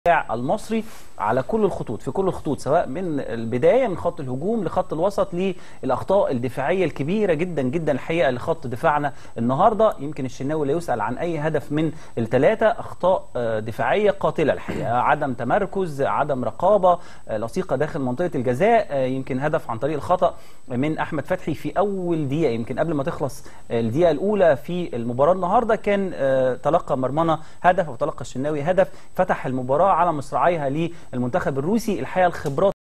المصري على كل الخطوط في كل الخطوط سواء من البدايه من خط الهجوم لخط الوسط للاخطاء الدفاعيه الكبيره جدا جدا الحقيقه لخط دفاعنا النهارده يمكن الشناوي لا يسال عن اي هدف من الثلاثه اخطاء دفاعيه قاتله الحقيقه عدم تمركز عدم رقابه لصيقه داخل منطقه الجزاء يمكن هدف عن طريق الخطا من احمد فتحي في اول دقيقه يمكن قبل ما تخلص الدقيقه الاولى في المباراه النهارده كان تلقى مرمنه هدف او تلقى الشناوي هدف فتح المباراه على مصراعيها للمنتخب الروسي الحقيقه الخبرات